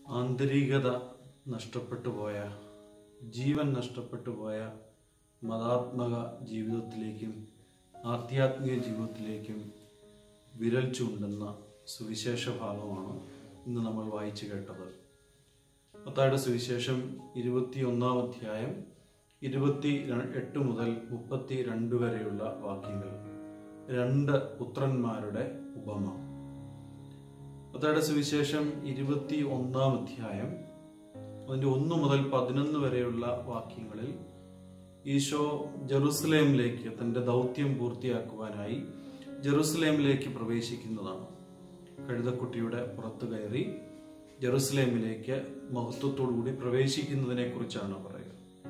ആന്തരികത നഷ്ടപ്പെട്ടു പോയ ജീവൻ നഷ്ടപ്പെട്ടു പോയ മതാത്മക ജീവിതത്തിലേക്കും ആധ്യാത്മിക ജീവിതത്തിലേക്കും വിരൽ ചൂണ്ടുന്ന സുവിശേഷ ഭാഗമാണ് ഇന്ന് നമ്മൾ വായിച്ചു കേട്ടത് മത്തായുടെ സുവിശേഷം ഇരുപത്തി ഒന്നാം അധ്യായം ഇരുപത്തി ര- എട്ട് മുതൽ മുപ്പത്തി രണ്ട് വരെയുള്ള വാക്യങ്ങൾ രണ്ട് പുത്രന്മാരുടെ ഉപമ മത്തായുടെ സുവിശേഷം ഇരുപത്തി ഒന്നാം അധ്യായം അതിന്റെ ഒന്ന് മുതൽ പതിനൊന്ന് വരെയുള്ള വാക്യങ്ങളിൽ ഈശോ ജെറുസലേമിലേക്ക് തന്റെ ദൗത്യം പൂർത്തിയാക്കുവാനായി ജെറുസലേമിലേക്ക് പ്രവേശിക്കുന്നതാണ് കഴുതക്കുട്ടിയുടെ പുറത്തു കയറി ജെറുസലേമിലേക്ക് മഹത്വത്തോടുകൂടി പ്രവേശിക്കുന്നതിനെ കുറിച്ചാണ് പറയുക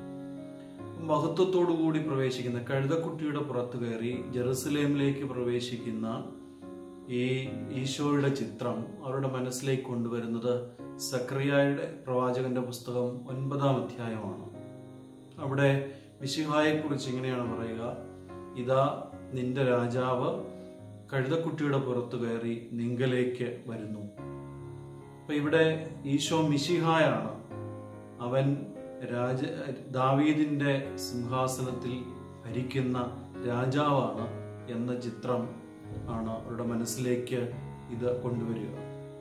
മഹത്വത്തോടുകൂടി പ്രവേശിക്കുന്ന കഴുതക്കുട്ടിയുടെ പുറത്തു കയറി ജെറുസലേമിലേക്ക് പ്രവേശിക്കുന്ന ഈ ഈശോയുടെ ചിത്രം അവരുടെ മനസ്സിലേക്ക് കൊണ്ടുവരുന്നത് സക്രിയായുടെ പ്രവാചകന്റെ പുസ്തകം ഒൻപതാം അധ്യായമാണ് അവിടെ മിശിഹായെ കുറിച്ച് ഇങ്ങനെയാണ് പറയുക ഇതാ നിന്റെ രാജാവ് കഴുതക്കുട്ടിയുടെ പുറത്തു കയറി നിങ്കലേക്ക് വരുന്നു അപ്പൊ ഇവിടെ ഈശോ മിശിഹായാണ് അവൻ രാജ ദാവീദിന്റെ സിംഹാസനത്തിൽ ഭരിക്കുന്ന രാജാവാണ് എന്ന ചിത്രം ആണ് അവരുടെ മനസ്സിലേക്ക് ഇത് കൊണ്ടുവരിക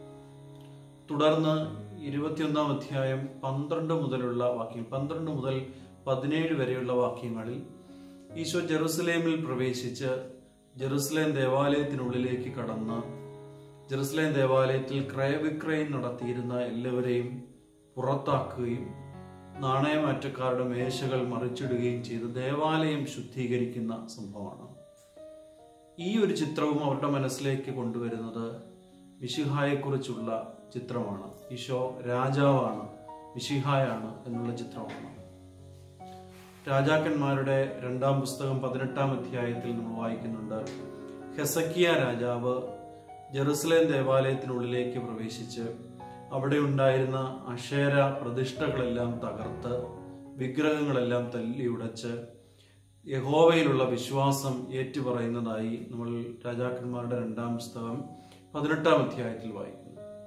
തുടർന്ന് ഇരുപത്തിയൊന്നാം അധ്യായം പന്ത്രണ്ട് മുതലുള്ള വാക്യം പന്ത്രണ്ട് മുതൽ പതിനേഴ് വരെയുള്ള വാക്യങ്ങളിൽ ഈശോ ജെറുസലേമിൽ പ്രവേശിച്ച് ജെറുസലേം ദേവാലയത്തിനുള്ളിലേക്ക് കടന്ന് ജെറുസലേം ദേവാലയത്തിൽ ക്രയവിക്രയം നടത്തിയിരുന്ന എല്ലാവരെയും പുറത്താക്കുകയും നാണയമാറ്റക്കാരുടെ മേശകൾ മറിച്ചിടുകയും ചെയ്ത് ദേവാലയം ശുദ്ധീകരിക്കുന്ന സംഭവമാണ് ഈ ഒരു ചിത്രവും അവരുടെ മനസ്സിലേക്ക് കൊണ്ടുവരുന്നത് മിഷിഹായെക്കുറിച്ചുള്ള ചിത്രമാണ് ഈശോ രാജാവാണ് മിഷിഹായാണ് എന്നുള്ള ചിത്രമാണ് രാജാക്കന്മാരുടെ രണ്ടാം പുസ്തകം പതിനെട്ടാം അധ്യായത്തിൽ നമ്മൾ വായിക്കുന്നുണ്ട് ഹെസക്കിയ രാജാവ് ജെറുസലേം ദേവാലയത്തിനുള്ളിലേക്ക് പ്രവേശിച്ച് അവിടെ ഉണ്ടായിരുന്ന അക്ഷേര പ്രതിഷ്ഠകളെല്ലാം തകർത്ത് വിഗ്രഹങ്ങളെല്ലാം തല്ലിയുടച്ച് യഹോവയിലുള്ള വിശ്വാസം ഏറ്റുപറയുന്നതായി നമ്മൾ രാജാക്കന്മാരുടെ രണ്ടാം പുസ്തകം പതിനെട്ടാം അധ്യായത്തിൽ വായിക്കുന്നു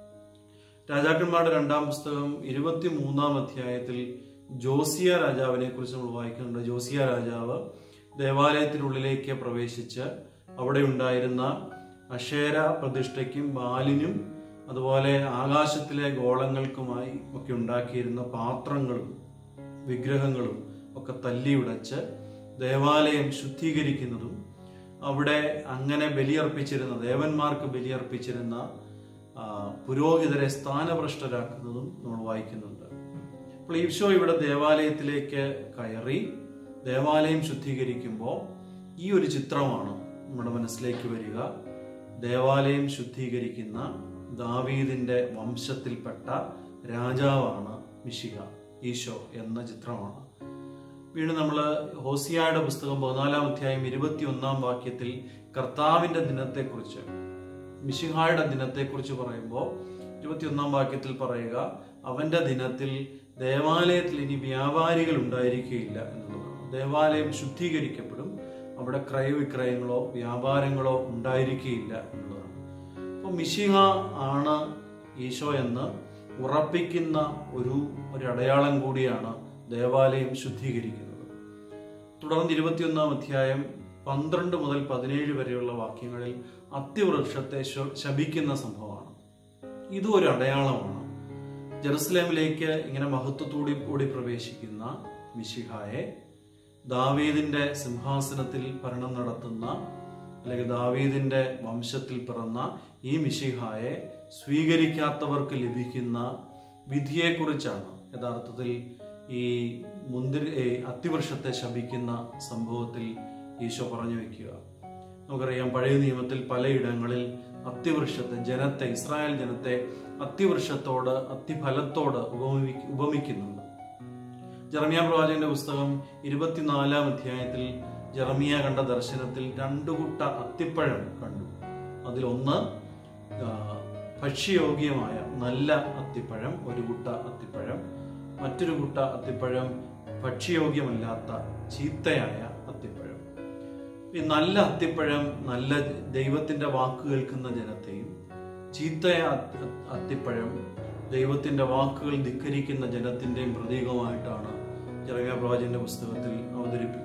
രാജാക്കന്മാരുടെ രണ്ടാം പുസ്തകം ഇരുപത്തി മൂന്നാം അധ്യായത്തിൽ ജോസിയ രാജാവിനെ കുറിച്ച് നമ്മൾ വായിക്കുന്നുണ്ട് ജോസിയ രാജാവ് ദേവാലയത്തിനുള്ളിലേക്ക് പ്രവേശിച്ച് അവിടെ ഉണ്ടായിരുന്ന അക്ഷേര പ്രതിഷ്ഠയ്ക്കും ബാലിനും അതുപോലെ ആകാശത്തിലെ ഗോളങ്ങൾക്കുമായി ഒക്കെ ഉണ്ടാക്കിയിരുന്ന പാത്രങ്ങളും വിഗ്രഹങ്ങളും ഒക്കെ തല്ലിയുടച്ച് ദേവാലയം ശുദ്ധീകരിക്കുന്നതും അവിടെ അങ്ങനെ ബലിയർപ്പിച്ചിരുന്ന ദേവന്മാർക്ക് ബലിയർപ്പിച്ചിരുന്ന ആ, പുരോഹിതരെ സ്ഥാനഭ്രഷ്ടരാക്കുന്നതും നമ്മൾ വായിക്കുന്നുണ്ട് അപ്പോൾ ഈശോ ഇവിടെ ദേവാലയത്തിലേക്ക് കയറി ദേവാലയം ശുദ്ധീകരിക്കുമ്പോൾ ഈ ഒരു ചിത്രമാണ് നമ്മുടെ മനസ്സിലേക്ക് വരിക ദേവാലയം ശുദ്ധീകരിക്കുന്ന ദാവീദിന്റെ വംശത്തിൽപ്പെട്ട രാജാവാണ് മിശിഹ ഈശോ എന്ന ചിത്രമാണ് വീണ്ടും നമ്മൾ ഹോസിയായുടെ പുസ്തകം പതിനാലാം അധ്യായം ഇരുപത്തി ഒന്നാം വാക്യത്തിൽ കർത്താവിന്റെ ദിനത്തെക്കുറിച്ച് മിശിഹായുടെ ദിനത്തെക്കുറിച്ച് പറയുമ്പോൾ ഇരുപത്തിയൊന്നാം വാക്യത്തിൽ പറയുക അവന്റെ ദിനത്തിൽ ദേവാലയത്തിൽ ഇനി വ്യാപാരികൾ ഉണ്ടായിരിക്കുകയില്ല എന്നുള്ളതാണ് ദേവാലയം ശുദ്ധീകരിക്കപ്പെടും അവിടെ ക്രയവിക്രയങ്ങളോ വ്യാപാരങ്ങളോ ഉണ്ടായിരിക്കുകയില്ല എന്നുള്ളതാണ് അപ്പോൾ മിശിഹ ആണ് ഈശോ എന്ന് ഉറപ്പിക്കുന്ന ഒരു ഒരു അടയാളം കൂടിയാണ് ദേവാലയം ശുദ്ധീകരിക്കുന്നത് തുടർന്ന് ഇരുപത്തിയൊന്നാം അധ്യായം പന്ത്രണ്ട് മുതൽ പതിനേഴ് വരെയുള്ള വാക്യങ്ങളിൽ അത്തിവൃക്ഷത്തെ ശ- ശപിക്കുന്ന സംഭവമാണ് ഇതും ഒരു അടയാളമാണ് ജെറുസലേമിലേക്ക് ഇങ്ങനെ മഹത്വത്തോടി കൂടി പ്രവേശിക്കുന്ന മിശിഹായെ ദാവീദിന്റെ സിംഹാസനത്തിൽ ഭരണം നടത്തുന്ന അല്ലെങ്കിൽ ദാവീദിന്റെ വംശത്തിൽ പിറന്ന ഈ മിശിഹായെ സ്വീകരിക്കാത്തവർക്ക് ലഭിക്കുന്ന വിധിയെക്കുറിച്ചാണ് യഥാർത്ഥത്തിൽ ഈ മുന്തിരി ഈ അത്തിവൃക്ഷത്തെ ശപിക്കുന്ന സംഭവത്തിൽ ഈശോ പറഞ്ഞു വെക്കുക നമുക്കറിയാം പഴയ നിയമത്തിൽ പലയിടങ്ങളിൽ അത്തിവൃക്ഷത്തെ ജനത്തെ ഇസ്രായേൽ ജനത്തെ അത്തിവൃക്ഷത്തോട് അത്തിഫലത്തോട് ഉപമി ഉപമിക്കുന്നുണ്ട് ജെറമിയ പ്രവാചകന്റെ പുസ്തകം ഇരുപത്തിനാലാം അധ്യായത്തിൽ ജെറമിയ കണ്ട ദർശനത്തിൽ രണ്ടു കുട്ട അത്തിപ്പഴം കണ്ടു അതിലൊന്ന് ആ, ഭക്ഷ്യയോഗ്യമായ നല്ല അത്തിപ്പഴം ഒരു കുട്ട അത്തിപ്പഴം മറ്റൊരു കുട്ട അത്തിപ്പഴം ഭക്ഷ്യയോഗ്യമല്ലാത്ത ചീത്തയായ അത്തിപ്പഴം ഈ നല്ല അത്തിപ്പഴം നല്ല ദൈവത്തിന്റെ വാക്ക് കേൾക്കുന്ന ജനത്തെയും ചീത്തയ അത്തി- അത്തിപ്പഴം ദൈവത്തിന്റെ വാക്കുകൾ ധിക്കരിക്കുന്ന ജനത്തിന്റെയും പ്രതീകമായിട്ടാണ് ജെറമ്യ പ്രവാചകന്റെ പുസ്തകത്തിൽ അവതരിപ്പിക്കുക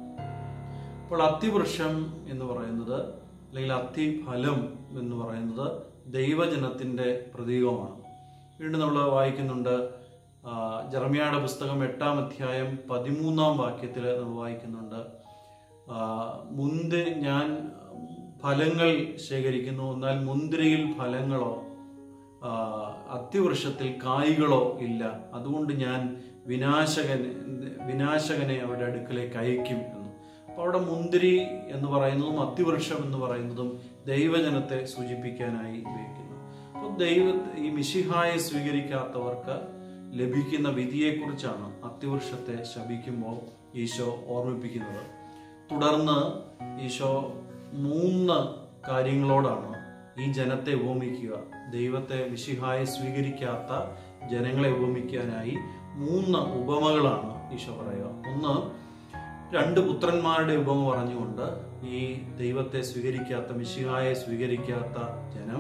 അപ്പോൾ അത്തിവൃക്ഷം എന്ന് പറയുന്നത് അല്ലെങ്കിൽ അത്തിഫലം എന്ന് പറയുന്നത് ദൈവജനത്തിന്റെ പ്രതീകമാണ് വീണ്ടും നമ്മൾ വായിക്കുന്നുണ്ട് ആ, ജെറമ്യയുടെ പുസ്തകം എട്ടാം അധ്യായം പതിമൂന്നാം വാക്യത്തിൽ നമ്മൾ വായിക്കുന്നുണ്ട് ആ, മുന്ത് ഞാൻ ഫലങ്ങൾ ശേഖരിക്കുന്നു എന്നാൽ മുന്തിരിയിൽ ഫലങ്ങളോ ആ, അത്തിവൃക്ഷത്തിൽ കായ്കളോ ഇല്ല അതുകൊണ്ട് ഞാൻ വിനാശകൻ വിനാശകനെ അവരുടെ അടുക്കലേക്ക് അയക്കും എന്ന് അപ്പൊ അവിടെ മുന്തിരി എന്ന് പറയുന്നതും അത്തിവൃക്ഷം എന്ന് പറയുന്നതും ദൈവജനത്തെ സൂചിപ്പിക്കാനായി ഉപയോഗിക്കുന്നു അപ്പോൾ ദൈവ ഈ മിശിഹായെ സ്വീകരിക്കാത്തവർക്ക് ലഭിക്കുന്ന വിധിയെക്കുറിച്ചാണ് അത്തിവൃക്ഷത്തെ ശപിക്കുമ്പോൾ ഈശോ ഓർമ്മിപ്പിക്കുന്നത് തുടർന്ന് ഈശോ മൂന്ന് കാര്യങ്ങളോടാണ് ഈ ജനത്തെ ഉപമിക്കുക ദൈവത്തെ മിശിഹായെ സ്വീകരിക്കാത്ത ജനങ്ങളെ ഉപമിക്കാനായി മൂന്ന് ഉപമകളാണ് ഈശോ പറയുക ഒന്ന് രണ്ട് പുത്രന്മാരുടെ ഉപമ പറഞ്ഞുകൊണ്ട് ഈ ദൈവത്തെ സ്വീകരിക്കാത്ത മിശിഹായെ സ്വീകരിക്കാത്ത ജനം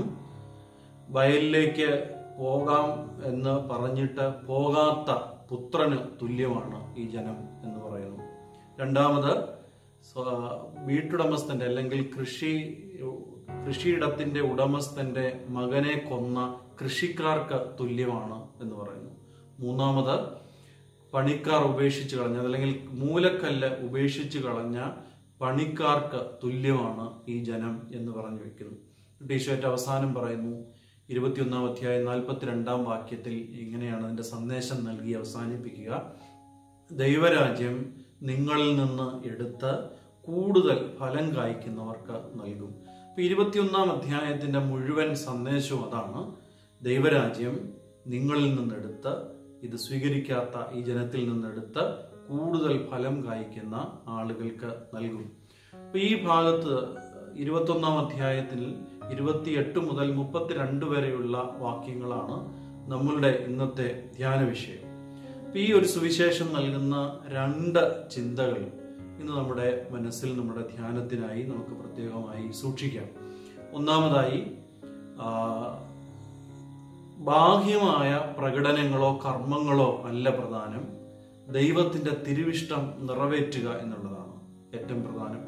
വയലിലേക്ക് പോകാം എന്ന് പറഞ്ഞിട്ട് പോകാത്ത പുത്രന് തുല്യമാണ് ഈ ജനം എന്ന് പറയുന്നു രണ്ടാമത് സ്വ- വീട്ടുടമസ്ഥന്റെ അല്ലെങ്കിൽ കൃഷി കൃഷിയിടത്തിന്റെ ഉടമസ്ഥന്റെ മകനെ കൊന്ന കൃഷിക്കാർക്ക് തുല്യമാണ് എന്ന് പറയുന്നു മൂന്നാമത് പണിക്കാർ ഉപേക്ഷിച്ച് കളഞ്ഞ അല്ലെങ്കിൽ മൂലക്കല്ല് ഉപേക്ഷിച്ച് കളഞ്ഞ പണിക്കാർക്ക് തുല്യമാണ് ഈ ജനം എന്ന് പറഞ്ഞു വെക്കുന്നു ടീഷർട്ട് അവസാനം പറയുന്നു ഇരുപത്തിയൊന്നാം അധ്യായം നാൽപ്പത്തിരണ്ടാം വാക്യത്തിൽ ഇങ്ങനെയാണ് അതിന്റെ സന്ദേശം നൽകി അവസാനിപ്പിക്കുക ദൈവരാജ്യം നിങ്ങളിൽ നിന്ന് എടുത്ത് കൂടുതൽ ഫലം കായ്ക്കുന്നവർക്ക് നൽകും അപ്പൊ ഇരുപത്തിയൊന്നാം അധ്യായത്തിന്റെ മുഴുവൻ സന്ദേശവും അതാണ് ദൈവരാജ്യം നിങ്ങളിൽ നിന്നെടുത്ത് ഇത് സ്വീകരിക്കാത്ത ഈ ജനത്തിൽ നിന്നെടുത്ത് കൂടുതൽ ഫലം കായ്ക്കുന്ന ആളുകൾക്ക് നൽകും അപ്പൊ ഈ ഭാഗത്ത് ഇരുപത്തൊന്നാം അധ്യായത്തിൽ ഇരുപത്തിയെട്ട് മുതൽ മുപ്പത്തിരണ്ട് വരെയുള്ള വാക്യങ്ങളാണ് നമ്മളുടെ ഇന്നത്തെ ധ്യാന വിഷയം അപ്പൊ ഈ ഒരു സുവിശേഷം നൽകുന്ന രണ്ട് ചിന്തകൾ ഇന്ന് നമ്മുടെ മനസ്സിൽ നമ്മുടെ ധ്യാനത്തിനായി നമുക്ക് പ്രത്യേകമായി സൂക്ഷിക്കാം ഒന്നാമതായി ആ, ബാഹ്യമായ പ്രകടനങ്ങളോ കർമ്മങ്ങളോ അല്ല പ്രധാനം ദൈവത്തിന്റെ തിരുവിഷ്ടം നിറവേറ്റുക എന്നുള്ളതാണ് ഏറ്റവും പ്രധാനപ്പെട്ടത്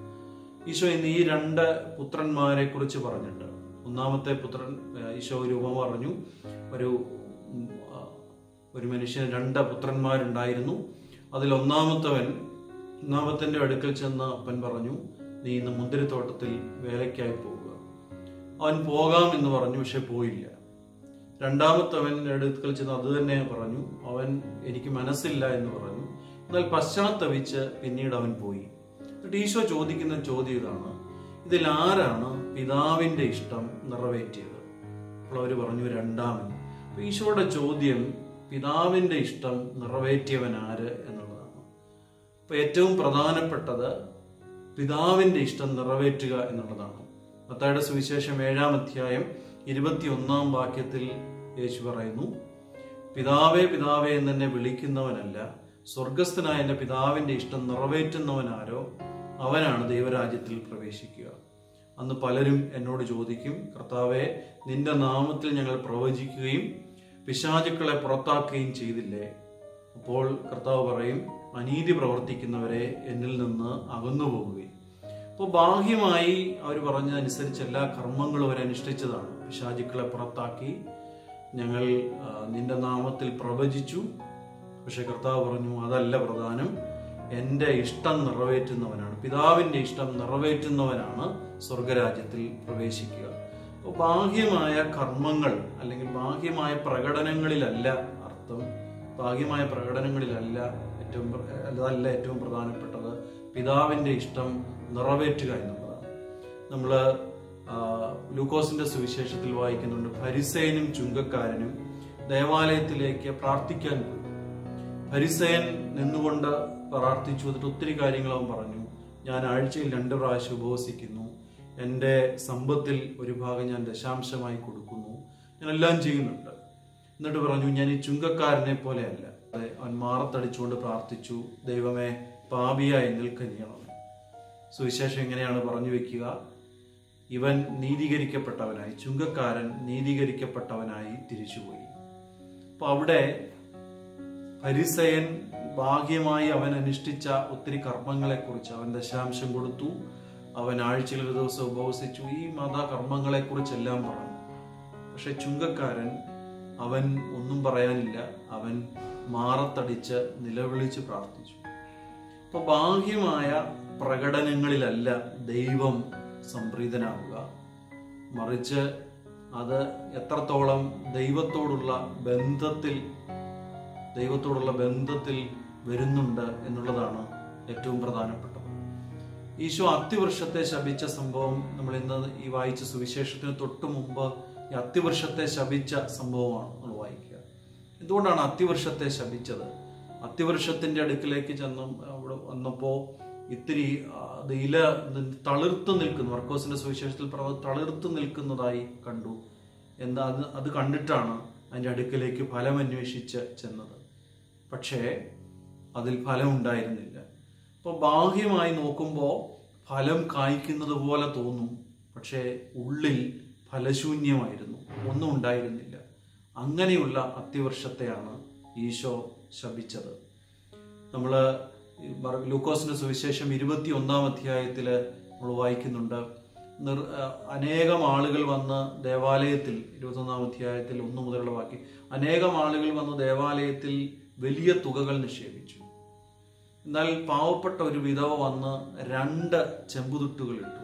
ഈശോ ഇന്ന് ഈ രണ്ട് പുത്രന്മാരെ കുറിച്ച് പറഞ്ഞിട്ട് ഒന്നാമത്തെ പുത്രൻ ആ, ഈശോ ഒരു ഉപമ പറഞ്ഞു ഒരു ഉം, ആ, ഒരു മനുഷ്യന് രണ്ട് പുത്രന്മാരുണ്ടായിരുന്നു അതിൽ ഒന്നാമത്തവൻ ഒന്നാമത്തിന്റെ അടുക്കൽ ചെന്ന് അപ്പൻ പറഞ്ഞു നീ ഇന്ന് മുന്തിരിത്തോട്ടത്തിൽ വേലയ്ക്കായി പോവുക അവൻ പോകാം എന്ന് പറഞ്ഞു പക്ഷെ പോയില്ല രണ്ടാമത്തവൻ അടുക്കൽ ചെന്ന് അത് തന്നെ പറഞ്ഞു അവൻ എനിക്ക് മനസ്സില്ല എന്ന് പറഞ്ഞു എന്നാൽ പശ്ചാത്തപിച്ച് പിന്നീട് അവൻ പോയി എന്നിട്ട് ഈശോ ചോദിക്കുന്ന ചോദ്യം ഇതാണ് ഇതിൽ ആരാണ് പിതാവിന്റെ ഇഷ്ടം നിറവേറ്റിയത് അപ്പോൾ അവർ പറഞ്ഞു രണ്ടാമൻ അപ്പൊ ഈശോയുടെ ചോദ്യം പിതാവിന്റെ ഇഷ്ടം നിറവേറ്റിയവൻ ആര് എന്നുള്ളതാണ് അപ്പൊ ഏറ്റവും പ്രധാനപ്പെട്ടത് പിതാവിന്റെ ഇഷ്ടം നിറവേറ്റുക എന്നുള്ളതാണ് മത്തായുടെ സുവിശേഷം ഏഴാം അധ്യായം ഇരുപത്തിയൊന്നാം വാക്യത്തിൽ യേശു പറയുന്നു പിതാവേ പിതാവേ എന്ന് എന്നെ വിളിക്കുന്നവനല്ല സ്വർഗസ്ഥനായ എന്റെ പിതാവിന്റെ ഇഷ്ടം നിറവേറ്റുന്നവനാരോ അവനാണ് ദൈവരാജ്യത്തിൽ പ്രവേശിക്കുക അന്ന് പലരും എന്നോട് ചോദിക്കും കർത്താവെ നിന്റെ നാമത്തിൽ ഞങ്ങൾ പ്രവചിക്കുകയും പിശാചുക്കളെ പുറത്താക്കുകയും ചെയ്തില്ലേ അപ്പോൾ കർത്താവ് പറയും അനീതി പ്രവർത്തിക്കുന്നവരെ എന്നിൽ നിന്ന് അകന്നു പോകുകയും അപ്പോൾ ബാഹ്യമായി അവർ പറഞ്ഞതനുസരിച്ച് എല്ലാ കർമ്മങ്ങളും അവർ അനുഷ്ഠിച്ചതാണ് പിശാചുക്കളെ പുറത്താക്കി ഞങ്ങൾ ആ, നിന്റെ നാമത്തിൽ പ്രവചിച്ചു പക്ഷെ കർത്താവ് പറഞ്ഞു അതല്ല പ്രധാനം എൻ്റെ ഇഷ്ടം നിറവേറ്റുന്നവനാണ് പിതാവിൻ്റെ ഇഷ്ടം നിറവേറ്റുന്നവനാണ് സ്വർഗരാജ്യത്തിൽ പ്രവേശിക്കുക അപ്പോൾ ബാഹ്യമായ കർമ്മങ്ങൾ അല്ലെങ്കിൽ ബാഹ്യമായ പ്രകടനങ്ങളിലല്ല അർത്ഥം ബാഹ്യമായ പ്രകടനങ്ങളിലല്ല ഏറ്റവും പ്ര- അതല്ല ഏറ്റവും പ്രധാനപ്പെട്ടത് പിതാവിൻ്റെ ഇഷ്ടം നിറവേറ്റുക എന്നുള്ളതാണ് നമ്മൾ ലൂക്കോസിന്റെ സുവിശേഷത്തിൽ വായിക്കുന്നുണ്ട് ഫരിസേനും ചുങ്കക്കാരനും ദേവാലയത്തിലേക്ക് പ്രാർത്ഥിക്കാൻ പോയി ഫരിസേൻ നിന്നുകൊണ്ട് പ്രാർത്ഥിച്ചു എന്നിട്ട് ഒത്തിരി കാര്യങ്ങൾ അവൻ പറഞ്ഞു ഞാൻ ആഴ്ചയിൽ രണ്ട് പ്രാവശ്യം ഉപവസിക്കുന്നു എൻ്റെ സമ്പത്തിൽ ഒരു ഭാഗം ഞാൻ ദശാംശമായി കൊടുക്കുന്നു ഞാൻ എല്ലാം ചെയ്യുന്നുണ്ട് എന്നിട്ട് പറഞ്ഞു ഞാൻ ഈ ചുങ്കക്കാരനെ പോലെയല്ല അതെ, അവൻ മാറത്തടിച്ചുകൊണ്ട് പ്രാർത്ഥിച്ചു ദൈവമേ പാപിയായി നിൽക്കനിയണം സുവിശേഷം എങ്ങനെയാണ് പറഞ്ഞു വെക്കുക ഇവൻ നീതീകരിക്കപ്പെട്ടവനായി ചുങ്കക്കാരൻ നീതീകരിക്കപ്പെട്ടവനായി തിരിച്ചുപോയി അപ്പൊ അവിടെ പരിസയൻ ഭാഗ്യമായി അവൻ അനുഷ്ഠിച്ച ഒത്തിരി കർമ്മങ്ങളെക്കുറിച്ച് അവൻ ദശാംശം കൊടുത്തു അവൻ ആഴ്ചയിൽ ഒരു ദിവസം ഉപവസിച്ചു ഈ മത കർമ്മങ്ങളെക്കുറിച്ചെല്ലാം പറഞ്ഞു പക്ഷെ ചുങ്കക്കാരൻ അവൻ ഒന്നും പറയാനില്ല അവൻ മാറത്തടിച്ച് നിലവിളിച്ച് പ്രാർത്ഥിച്ചു അപ്പൊ ബാഹ്യമായ പ്രകടനങ്ങളിലല്ല ദൈവം സംപ്രീതനാവുക മറിച്ച് അത് എത്രത്തോളം ദൈവത്തോടുള്ള ബന്ധത്തിൽ ദൈവത്തോടുള്ള ബന്ധത്തിൽ വരുന്നുണ്ട് എന്നുള്ളതാണ് ഏറ്റവും പ്രധാനപ്പെട്ടത് ഈശോ അത്തിവൃക്ഷത്തെ ശപിച്ച സംഭവം നമ്മൾ ഇന്ന് ഈ വായിച്ച സുവിശേഷത്തിന് തൊട്ടു മുമ്പ് ഈ അത്തിവൃക്ഷത്തെ ശപിച്ച സംഭവമാണ് നമ്മൾ വായിക്കുക എന്തുകൊണ്ടാണ് അത്തിവൃക്ഷത്തെ ശപിച്ചത് അത്തിവൃക്ഷത്തിന്റെ അടുക്കിലേക്ക് ചെന്ന് അവിടെ വന്നപ്പോ ഇത്തിരി ആ, അത് ഇല തളിർത്ത് നിൽക്കുന്നു മർക്കോസിന്റെ സുവിശേഷത്തിൽ പറഞ്ഞത് തളിർത്ത് നിൽക്കുന്നതായി കണ്ടു എന്താ അത് അത് കണ്ടിട്ടാണ് അതിന്റെ അടുക്കിലേക്ക് ഫലം അന്വേഷിച്ച് ചെന്നത് പക്ഷേ അതിൽ ഫലം ഉണ്ടായിരുന്നില്ല അപ്പോൾ ബാഹ്യമായി നോക്കുമ്പോൾ ഫലം കായ്ക്കുന്നത് പോലെ തോന്നും പക്ഷേ ഉള്ളിൽ ഫലശൂന്യമായിരുന്നു ഒന്നും ഉണ്ടായിരുന്നില്ല അങ്ങനെയുള്ള അത്തിവർഷത്തെയാണ് ഈശോ ശപിച്ചത് നമ്മൾ ലൂക്കോസിന്റെ സുവിശേഷം ഇരുപത്തി ഒന്നാം അധ്യായത്തിൽ നമ്മൾ വായിക്കുന്നുണ്ട് നിർ ആ, അനേകം ആളുകൾ വന്ന് ദേവാലയത്തിൽ ഇരുപത്തൊന്നാം അധ്യായത്തിൽ ഒന്നു മുതലുള്ള വാക്യം അനേകം ആളുകൾ വന്ന് ദേവാലയത്തിൽ വലിയ തുകകൾ നിക്ഷേപിച്ചു എന്നാൽ പാവപ്പെട്ട ഒരു വിധവ വന്ന് രണ്ട് ചെമ്പുതുട്ടുകൾ ഇട്ടു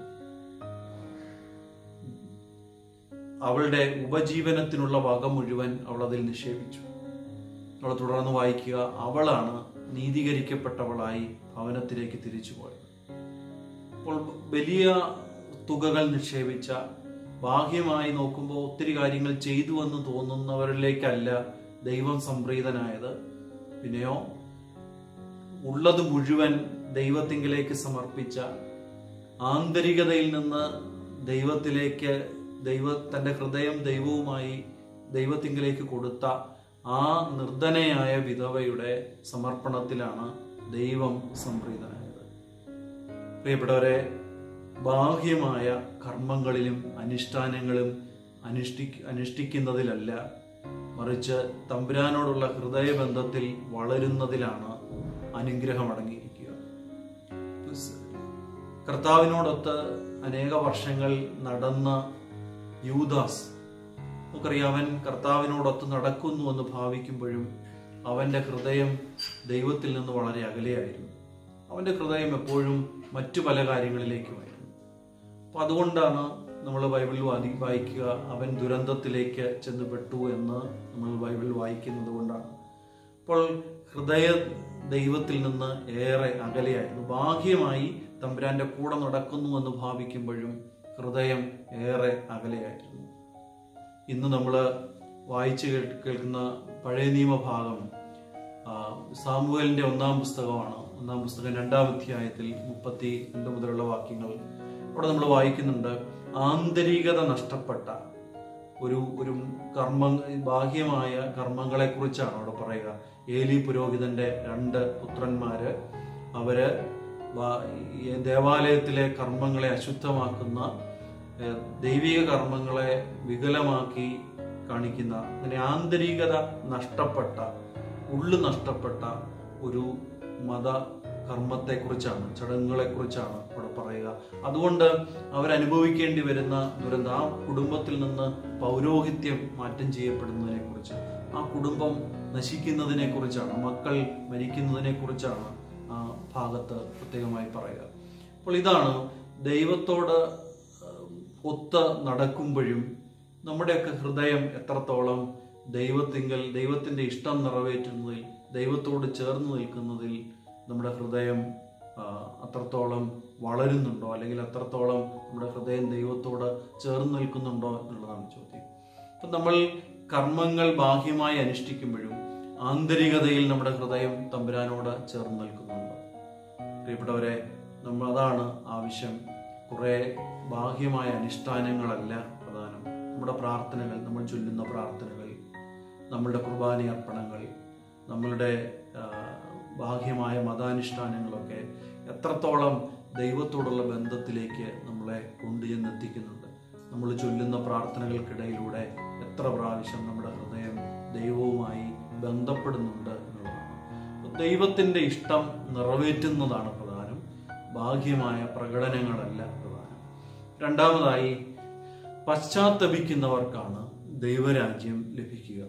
അവളുടെ ഉപജീവനത്തിനുള്ള വക മുഴുവൻ അവൾ അതിൽ നിക്ഷേപിച്ചു അവൾ തുടർന്ന് വായിക്കുക അവളാണ് നീതീകരിക്കപ്പെട്ടവളായി ഭവനത്തിലേക്ക് തിരിച്ചു പോയത് അപ്പോൾ വലിയ തുകകൾ നിക്ഷേപിച്ച ബാഹ്യമായി നോക്കുമ്പോൾ ഒത്തിരി കാര്യങ്ങൾ ചെയ്തു എന്ന് തോന്നുന്നവരിലേക്കല്ല ദൈവം സംപ്രീതനായത് പിന്നെയോ ഉള്ളത് മുഴുവൻ ദൈവത്തിങ്കിലേക്ക് സമർപ്പിച്ച ആന്തരികതയിൽ നിന്ന് ദൈവത്തിലേക്ക് ദൈവ തന്റെ ഹൃദയം ദൈവവുമായി ദൈവത്തിങ്കിലേക്ക് കൊടുത്ത ആ നിർധനയായ വിധവയുടെ സമർപ്പണത്തിലാണ് ദൈവം സംപ്രീതനായത് പ്രിയപ്പെട്ടവരെ ബാഹ്യമായ കർമ്മങ്ങളിലും അനുഷ്ഠാനങ്ങളും അനുഷ്ഠി അനുഷ്ഠിക്കുന്നതിലല്ല മറിച്ച് തമ്പുരാനോടുള്ള ഹൃദയബന്ധത്തിൽ വളരുന്നതിലാണ് അനുഗ്രഹം അടങ്ങിയിരിക്കുക കർത്താവിനോടൊത്ത് അനേക വർഷങ്ങൾ നടന്ന യൂദാസ് നമുക്കറിയാം അവൻ കർത്താവിനോടൊത്ത് നടക്കുന്നു എന്ന് ഭാവിക്കുമ്പോഴും അവന്റെ ഹൃദയം ദൈവത്തിൽ നിന്ന് വളരെ അകലെയായിരുന്നു അവന്റെ ഹൃദയം എപ്പോഴും മറ്റു പല കാര്യങ്ങളിലേക്കുമായിരുന്നു അപ്പൊ അതുകൊണ്ടാണ് നമ്മൾ ബൈബിളിൽ വായി- വായിക്കുക അവൻ ദുരന്തത്തിലേക്ക് ചെന്നുപെട്ടു എന്ന് നമ്മൾ ബൈബിളിൽ വായിക്കുന്നത് കൊണ്ടാണ് അപ്പോൾ ഹൃദയ ദൈവത്തിൽ നിന്ന് ഏറെ അകലെയായിരുന്നു ബാഹ്യമായി തമ്പുരാന്റെ കൂടെ നടക്കുന്നു എന്ന് ഭാവിക്കുമ്പോഴും ഹൃദയം ഏറെ അകലെയായിരുന്നു ഇന്ന് നമ്മൾ വായിച്ചു കേൾ- കേൾക്കുന്ന പഴയ നിയമഭാഗം ആ, സാമുവേലിന്റെ ഒന്നാം പുസ്തകമാണ് ഒന്നാം പുസ്തകം രണ്ടാം അധ്യായത്തിൽ മുപ്പത്തി രണ്ട് മുതലുള്ള വാക്യങ്ങൾ അവിടെ നമ്മൾ വായിക്കുന്നുണ്ട് ആന്തരികത നഷ്ടപ്പെട്ട ഒരു ഒരു കർമ്മ ബാഹ്യമായ കർമ്മങ്ങളെ കുറിച്ചാണ് അവിടെ പറയുക ഏലി പുരോഹിതന്റെ രണ്ട് പുത്രന്മാര് അവര് വാ- ഈ ദേവാലയത്തിലെ കർമ്മങ്ങളെ അശുദ്ധമാക്കുന്ന ഏഹ്, ദൈവിക കർമ്മങ്ങളെ വികലമാക്കി കാണിക്കുന്ന അങ്ങനെ ആന്തരികത നഷ്ടപ്പെട്ട ഉള്ളു നഷ്ടപ്പെട്ട ഒരു മത കർമ്മത്തെക്കുറിച്ചാണ് ചടങ്ങുകളെക്കുറിച്ചാണ് ഇവിടെ പറയുക അതുകൊണ്ട് അവരനുഭവിക്കേണ്ടി വരുന്ന ദുരന്തം ആ കുടുംബത്തിൽ നിന്ന് പൗരോഹിത്യം മാറ്റം ചെയ്യപ്പെടുന്നതിനെ കുറിച്ച് ആ കുടുംബം നശിക്കുന്നതിനെ കുറിച്ചാണ് മക്കൾ മരിക്കുന്നതിനെ കുറിച്ചാണ് ആ ഭാഗത്ത് പ്രത്യേകമായി പറയുക അപ്പോൾ ഇതാണ് ദൈവത്തോട് ഏഹ്, ഒത്ത് നടക്കുമ്പോഴും നമ്മുടെയൊക്കെ ഹൃദയം എത്രത്തോളം ദൈവത്തിങ്കൽ ദൈവത്തിന്റെ ഇഷ്ടം നിറവേറ്റുന്നതിൽ ദൈവത്തോട് ചേർന്ന് നിൽക്കുന്നതിൽ നമ്മുടെ ഹൃദയം ആ, അത്രത്തോളം വളരുന്നുണ്ടോ അല്ലെങ്കിൽ അത്രത്തോളം നമ്മുടെ ഹൃദയം ദൈവത്തോട് ചേർന്ന് നിൽക്കുന്നുണ്ടോ എന്നുള്ളതാണ് ചോദ്യം അപ്പം നമ്മൾ കർമ്മങ്ങൾ ബാഹ്യമായി അനുഷ്ഠിക്കുമ്പോഴും ആന്തരികതയിൽ നമ്മുടെ ഹൃദയം തമ്പുരാനോട് ചേർന്ന് നിൽക്കുന്നുണ്ടോ പ്രിയപ്പെട്ടവരെ നമ്മൾ അതാണ് ആവശ്യം കുറെ ബാഹ്യമായ അനുഷ്ഠാനങ്ങളല്ല പ്രധാനം നമ്മുടെ പ്രാർത്ഥനകൾ നമ്മൾ ചൊല്ലുന്ന പ്രാർത്ഥനകൾ നമ്മളുടെ കുർബാന അർപ്പണങ്ങൾ നമ്മളുടെ ആ, ബാഹ്യമായ മതാനുഷ്ഠാനങ്ങളൊക്കെ എത്രത്തോളം ദൈവത്തോടുള്ള ബന്ധത്തിലേക്ക് നമ്മളെ കൊണ്ടുചെന്നെത്തിക്കുന്നുണ്ട് നമ്മൾ ചൊല്ലുന്ന പ്രാർത്ഥനകൾക്കിടയിലൂടെ എത്ര പ്രാവശ്യം നമ്മുടെ ഹൃദയം ദൈവവുമായി ബന്ധപ്പെടുന്നുണ്ട് എന്നുള്ളതാണ് അപ്പോൾ ദൈവത്തിന്റെ ഇഷ്ടം നിറവേറ്റുന്നതാണ് പ്രധാനം ബാഹ്യമായ പ്രകടനങ്ങളല്ല പ്രധാനം രണ്ടാമതായി പശ്ചാത്തപിക്കുന്നവർക്കാണ് ദൈവരാജ്യം ലഭിക്കുക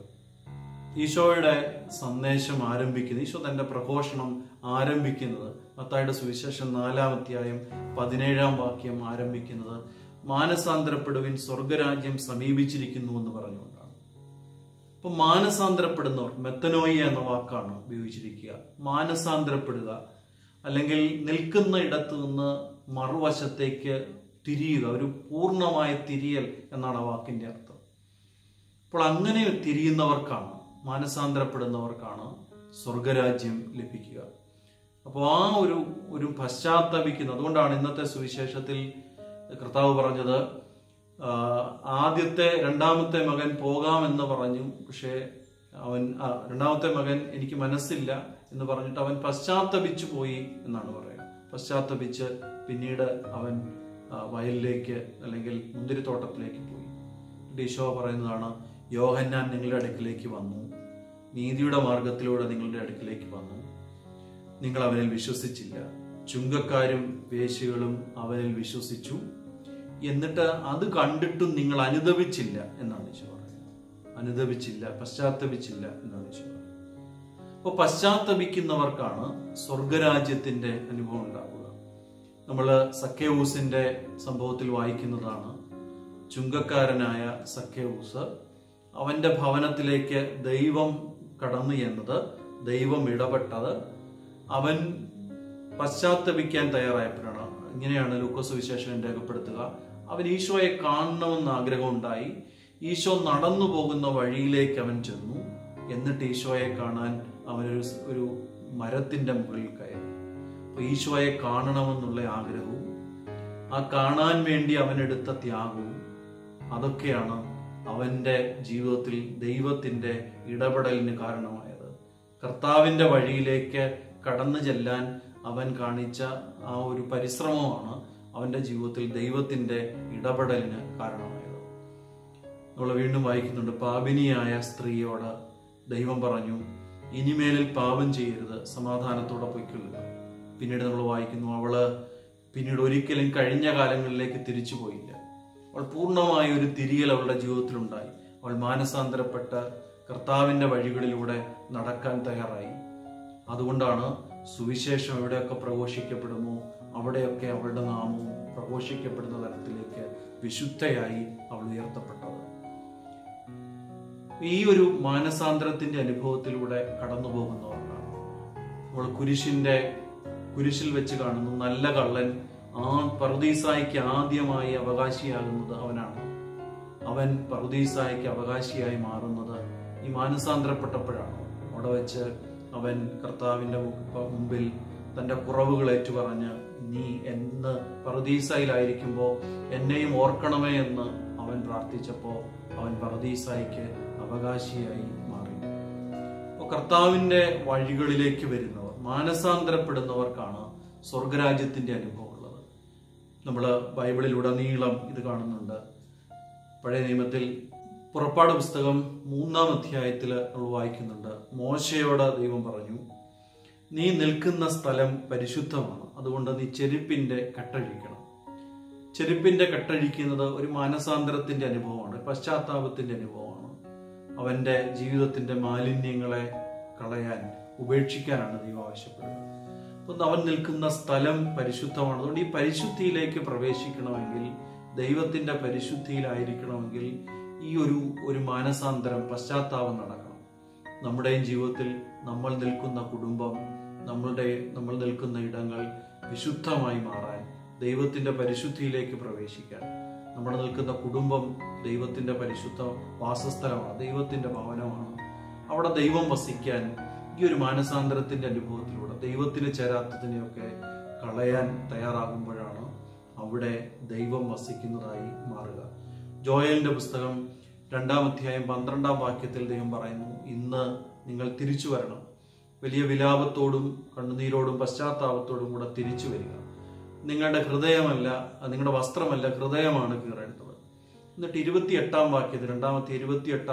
ഈശോയുടെ സന്ദേശം ആരംഭിക്കുന്നത് ഈശോ തന്റെ പ്രഘോഷണം ആരംഭിക്കുന്നത് മത്തായുടെ സുവിശേഷം നാലാം അധ്യായം പതിനേഴാം വാക്യം ആരംഭിക്കുന്നത് മാനസാന്തരപ്പെടുവിൻ സ്വർഗരാജ്യം സമീപിച്ചിരിക്കുന്നു എന്ന് പറഞ്ഞുകൊണ്ടാണ് അപ്പൊ മാനസാന്തരപ്പെടുന്നവർ മെത്തനോയി എന്ന വാക്കാണ് ഉപയോഗിച്ചിരിക്കുക മാനസാന്തരപ്പെടുക അല്ലെങ്കിൽ നിൽക്കുന്ന ഇടത്ത് നിന്ന് മറുവശത്തേക്ക് തിരിയുക ഒരു പൂർണ്ണമായ തിരിയൽ എന്നാണ് ആ വാക്കിന്റെ അർത്ഥം അപ്പോൾ അങ്ങനെ തിരിയുന്നവർക്കാണ് മാനസാന്തരപ്പെടുന്നവർക്കാണ് സ്വർഗരാജ്യം ലഭിക്കുക അപ്പോൾ ആ ഒരു ഒരു പശ്ചാത്തപിക്കുന്ന അതുകൊണ്ടാണ് ഇന്നത്തെ സുവിശേഷത്തിൽ കർത്താവ് പറഞ്ഞത് ആ, ആദ്യത്തെ രണ്ടാമത്തെ മകൻ പോകാമെന്ന് പറഞ്ഞു പക്ഷേ അവൻ ആ, രണ്ടാമത്തെ മകൻ എനിക്ക് മനസ്സില്ല എന്ന് പറഞ്ഞിട്ട് അവൻ പശ്ചാത്തപിച്ചു പോയി എന്നാണ് പറയുക പശ്ചാത്തപിച്ച് പിന്നീട് അവൻ ആ, വയലിലേക്ക് അല്ലെങ്കിൽ മുന്തിരിത്തോട്ടത്തിലേക്ക് പോയി എന്നിട്ട് ഈശോ പറയുന്നതാണ് യോഹന്നാൻ നിങ്ങളുടെ അടുക്കിലേക്ക് വന്നു നീതിയുടെ മാർഗത്തിലൂടെ നിങ്ങളുടെ അടുക്കിലേക്ക് വന്നു നിങ്ങൾ അവനിൽ വിശ്വസിച്ചില്ല ചുങ്കക്കാരും വേശികളും അവനിൽ വിശ്വസിച്ചു എന്നിട്ട് അത് കണ്ടിട്ടും നിങ്ങൾ അനുദപിച്ചില്ല എന്നാണ് ഈശോ പറയുന്നത് അനുദപിച്ചില്ല പശ്ചാത്തപിച്ചില്ല എന്നാണ് ഈശോ പറയുന്നത് അപ്പോൾ പശ്ചാത്തപിക്കുന്നവർക്കാണ് സ്വർഗരാജ്യത്തിന്റെ അനുഭവം ഉണ്ടാവുക നമ്മൾ സക്കേവൂസിന്റെ സംഭവത്തിൽ വായിക്കുന്നതാണ് ചുങ്കക്കാരനായ സക്കേവൂസ് അവന്റെ ഭവനത്തിലേക്ക് ദൈവം കടന്നു എന്നത് ദൈവം ഇടപെട്ടത് അവൻ പശ്ചാത്തപിക്കാൻ തയ്യാറായപ്പോഴാണ് ഇങ്ങനെയാണ് ലൂക്കോസ് വിശേഷം രേഖപ്പെടുത്തുക അവൻ ഈശോയെ കാണണമെന്ന് ആഗ്രഹമുണ്ടായി ഈശോ നടന്നു പോകുന്ന വഴിയിലേക്ക് അവൻ ചെന്നു എന്നിട്ട് ഈശോയെ കാണാൻ അവനൊരു സ്- ഒരു മരത്തിന്റെ മുകളിൽ കയറി അപ്പൊ ഈശോയെ കാണണമെന്നുള്ള ആഗ്രഹവും ആ കാണാൻ വേണ്ടി അവൻ എടുത്ത ത്യാഗവും അതൊക്കെയാണ് അവന്റെ ജീവിതത്തിൽ ദൈവത്തിന്റെ ഇടപെടലിന് കാരണമായത് കർത്താവിന്റെ വഴിയിലേക്ക് കടന്നു ചെല്ലാൻ അവൻ കാണിച്ച ആ ഒരു പരിശ്രമമാണ് അവന്റെ ജീവിതത്തിൽ ദൈവത്തിന്റെ ഇടപെടലിന് കാരണമായത് നമ്മൾ വീണ്ടും വായിക്കുന്നുണ്ട് പാപിനിയായ സ്ത്രീയോട് ദൈവം പറഞ്ഞു ഇനിമേലിൽ പാപം ചെയ്യരുത് സമാധാനത്തോടെ പൊയ്ക്കൊള്ളുക പിന്നീട് നമ്മൾ വായിക്കുന്നു അവള് പിന്നീട് ഒരിക്കലും കഴിഞ്ഞ കാലങ്ങളിലേക്ക് തിരിച്ചു പോയില്ല അവൾ പൂർണ്ണമായ ഒരു തിരിയൽ അവളുടെ ജീവിതത്തിലുണ്ടായി അവൾ മാനസാന്തരപ്പെട്ട കർത്താവിന്റെ വഴികളിലൂടെ നടക്കാൻ തയ്യാറായി അതുകൊണ്ടാണ് സുവിശേഷം എവിടെയൊക്കെ പ്രഘോഷിക്കപ്പെടുമോ അവിടെയൊക്കെ അവളുടെ നാമവും പ്രഘോഷിക്കപ്പെടുന്ന തരത്തിലേക്ക് വിശുദ്ധയായി അവൾ ഉയർത്തപ്പെട്ടത് ഈ ഒരു മാനസാന്തരത്തിന്റെ അനുഭവത്തിലൂടെ കടന്നു പോകുന്നവർക്കാണ് നമ്മൾ കുരിശിന്റെ കുരിശിൽ വെച്ച് കാണുന്നു നല്ല കള്ളൻ ആ പർദീസായിക്ക് ആദ്യമായി അവകാശിയാകുന്നത് അവനാണ് അവൻ പർദീസായിക്ക് അവകാശിയായി മാറുന്നത് ഈ മാനസാന്തരപ്പെട്ടപ്പോഴാണ് അവിടെ വെച്ച് അവൻ കർത്താവിന്റെ മു- മുമ്പിൽ തന്റെ കുറവുകൾ ഏറ്റുപറഞ്ഞ് നീ എന്ന് പർദീസയിലായിരിക്കുമ്പോൾ എന്നെയും ഓർക്കണമേ എന്ന് അവൻ പ്രാർത്ഥിച്ചപ്പോൾ അവൻ പർദീസായിക്ക് അവകാശിയായി മാറി അപ്പോൾ കർത്താവിന്റെ വഴികളിലേക്ക് വരുന്നവർ മാനസാന്തരപ്പെടുന്നവർക്കാണ് സ്വർഗരാജ്യത്തിന്റെ അനുഭവം ഉള്ളത് നമ്മൾ ബൈബിളിലുടനീളം ഇത് കാണുന്നുണ്ട് പഴയ നിയമത്തിൽ പുറപ്പാട് പുസ്തകം മൂന്നാം അധ്യായത്തിൽ നമ്മൾ വായിക്കുന്നുണ്ട് മോശയോട് ദൈവം പറഞ്ഞു നീ നിൽക്കുന്ന സ്ഥലം പരിശുദ്ധമാണ് അതുകൊണ്ട് നീ ചെരുപ്പിന്റെ കെട്ടഴിക്കണം ചെരുപ്പിന്റെ കെട്ടഴിക്കുന്നത് ഒരു മാനസാന്തരത്തിന്റെ അനുഭവമാണ് പശ്ചാത്താപത്തിന്റെ അനുഭവമാണ് അവന്റെ ജീവിതത്തിന്റെ മാലിന്യങ്ങളെ കളയാൻ ഉപേക്ഷിക്കാനാണ് ദൈവം ആവശ്യപ്പെടുന്നത് അപ്പം അവൻ നിൽക്കുന്ന സ്ഥലം പരിശുദ്ധമാണ് അതുകൊണ്ട് ഈ പരിശുദ്ധിയിലേക്ക് പ്രവേശിക്കണമെങ്കിൽ ദൈവത്തിന്റെ പരിശുദ്ധിയിലായിരിക്കണമെങ്കിൽ ഈ ഒരു ഒരു മാനസാന്തരം പശ്ചാത്താപം നടക്കണം നമ്മുടെയും ജീവിതത്തിൽ നമ്മൾ നിൽക്കുന്ന കുടുംബം നമ്മളുടെ നമ്മൾ നിൽക്കുന്ന ഇടങ്ങൾ വിശുദ്ധമായി മാറാൻ ദൈവത്തിന്റെ പരിശുദ്ധിയിലേക്ക് പ്രവേശിക്കാൻ നമ്മൾ നിൽക്കുന്ന കുടുംബം ദൈവത്തിന്റെ പരിശുദ്ധ വാസസ്ഥലമാണ് ദൈവത്തിന്റെ ഭവനമാണ് അവിടെ ദൈവം വസിക്കാൻ ഈ ഒരു മാനസാന്തരത്തിന്റെ അനുഭവത്തിലൂടെ ദൈവത്തിന് ചേരാത്തതിനെയൊക്കെ കളയാൻ തയ്യാറാകുമ്പോഴാണ് അവിടെ ദൈവം വസിക്കുന്നതായി മാറുക ജോയലിന്റെ പുസ്തകം രണ്ടാം അധ്യായം പന്ത്രണ്ടാം വാക്യത്തിൽ ദൈവം പറയുന്നു ഇന്ന് നിങ്ങൾ തിരിച്ചു വരണം വലിയ വിലാപത്തോടും കണ്ണുനീരോടും പശ്ചാത്താപത്തോടും കൂടെ തിരിച്ചു വരിക നിങ്ങളുടെ ഹൃദയമല്ല നിങ്ങളുടെ വസ്ത്രമല്ല ഹൃദയമാണ് കീറേണ്ടത് എന്നിട്ട് ഇരുപത്തിയെട്ടാം വാക്യത്തിൽ രണ്ടാമത്തെ ഇരുപത്തിയെട്ടാം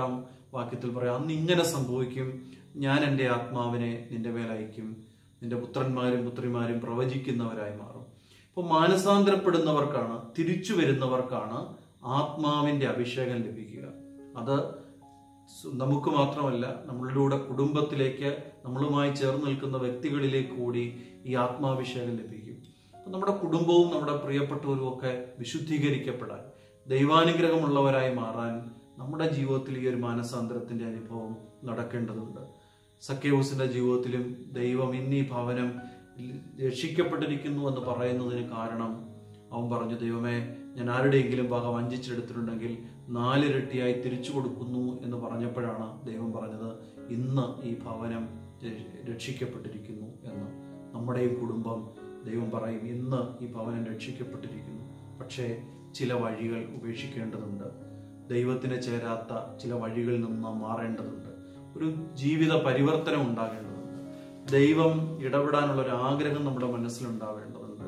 വാക്യത്തിൽ പറയാം അന്ന് ഇങ്ങനെ സംഭവിക്കും ഞാൻ എൻ്റെ ആത്മാവിനെ നിന്റെ മേൽ അയക്കും നിന്റെ പുത്രന്മാരും പുത്രിമാരും പ്രവചിക്കുന്നവരായി മാറും അപ്പോൾ മാനസാന്തരപ്പെടുന്നവർക്കാണ് തിരിച്ചു വരുന്നവർക്കാണ് ആത്മാവിന്റെ അഭിഷേകം ലഭിക്കുക അത് സു- നമുക്ക് മാത്രമല്ല നമ്മളിലൂടെ കുടുംബത്തിലേക്ക് നമ്മളുമായി ചേർന്ന് നിൽക്കുന്ന വ്യക്തികളിലേക്ക് കൂടി ഈ ആത്മാഭിഷേകം ലഭിക്കും അപ്പൊ നമ്മുടെ കുടുംബവും നമ്മുടെ പ്രിയപ്പെട്ടവരും ഒക്കെ വിശുദ്ധീകരിക്കപ്പെടാൻ ദൈവാനുഗ്രഹമുള്ളവരായി മാറാൻ നമ്മുടെ ജീവിതത്തിൽ ഈ ഒരു മാനസാന്തരത്തിന്റെ അനുഭവം നടക്കേണ്ടതുണ്ട് സക്കേവൂസിന്റെ ജീവിതത്തിലും ദൈവം ഇന്ന് ഈ ഭവനം രക്ഷിക്കപ്പെട്ടിരിക്കുന്നു എന്ന് പറയുന്നതിന് കാരണം അവൻ പറഞ്ഞു ദൈവമേ ഞാൻ ആരുടെയെങ്കിലും ഭാഗം വഞ്ചിച്ചെടുത്തിട്ടുണ്ടെങ്കിൽ നാലിരട്ടിയായി തിരിച്ചു കൊടുക്കുന്നു എന്ന് പറഞ്ഞപ്പോഴാണ് ദൈവം പറഞ്ഞത് ഇന്ന് ഈ ഭവനം ര- രക്ഷിക്കപ്പെട്ടിരിക്കുന്നു എന്ന് നമ്മുടെയും കുടുംബം ദൈവം പറയും ഇന്ന് ഈ ഭവനം രക്ഷിക്കപ്പെട്ടിരിക്കുന്നു പക്ഷേ ചില വഴികൾ ഉപേക്ഷിക്കേണ്ടതുണ്ട് ദൈവത്തിന് ചേരാത്ത ചില വഴികളിൽ നിന്ന് നാം മാറേണ്ടതുണ്ട് ഒരു ജീവിത പരിവർത്തനം ഉണ്ടാകേണ്ടതുണ്ട് ദൈവം ഇടപെടാനുള്ള ഒരു ആഗ്രഹം നമ്മുടെ മനസ്സിലുണ്ടാവേണ്ടതുണ്ട്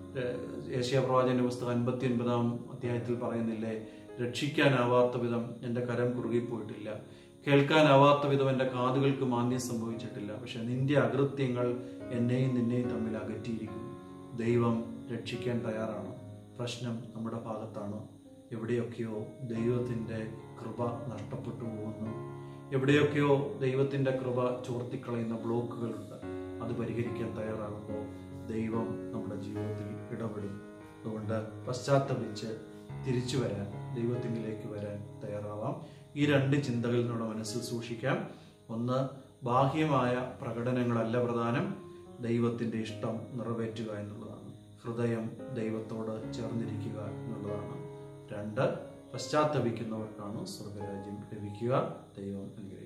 ഏഷ്യ പ്രവാചന്റെ പുസ്തകം അൻപത്തി ഒൻപതാം അധ്യായത്തിൽ പറയുന്നില്ലേ രക്ഷിക്കാനാവാത്ത വിധം എൻ്റെ കരം കുറുകിപ്പോയിട്ടില്ല കേൾക്കാനാവാത്ത വിധം എൻ്റെ കാതുകൾക്ക് മാന്യം സംഭവിച്ചിട്ടില്ല പക്ഷെ നിന്റെ അകൃത്യങ്ങൾ എന്നെയും നിന്നെയും തമ്മിൽ അകറ്റിയിരിക്കുന്നു ദൈവം രക്ഷിക്കാൻ തയ്യാറാണ് പ്രശ്നം നമ്മുടെ ഭാഗത്താണ് എവിടെയൊക്കെയോ ദൈവത്തിൻ്റെ കൃപ നഷ്ടപ്പെട്ടു പോകുന്നു എവിടെയൊക്കെയോ ദൈവത്തിൻ്റെ കൃപ ചോർത്തിക്കളയുന്ന ബ്ലോക്കുകളുണ്ട് അത് പരിഹരിക്കാൻ തയ്യാറാകുമ്പോൾ ദൈവം നമ്മുടെ ജീവിതത്തിൽ ഇടപെടും അതുകൊണ്ട് പശ്ചാത്തപിച്ച് തിരിച്ചു വരാൻ ദൈവത്തിങ്കിലേക്ക് വരാൻ തയ്യാറാവാം ഈ രണ്ട് ചിന്തകൾ നമ്മുടെ മനസ്സിൽ സൂക്ഷിക്കാം ഒന്ന് ബാഹ്യമായ പ്രകടനങ്ങളല്ല പ്രധാനം ദൈവത്തിൻ്റെ ഇഷ്ടം നിറവേറ്റുക എന്നുള്ളതാണ് ഹൃദയം ദൈവത്തോട് ചേർന്നിരിക്കുക എന്നുള്ളതാണ് രണ്ട് പശ്ചാത്തപിക്കുന്നവർക്കാണ് സ്വർഗരാജ്യം ലഭിക്കുക ദൈവം അനുഗ്രഹിക്കട്ടെ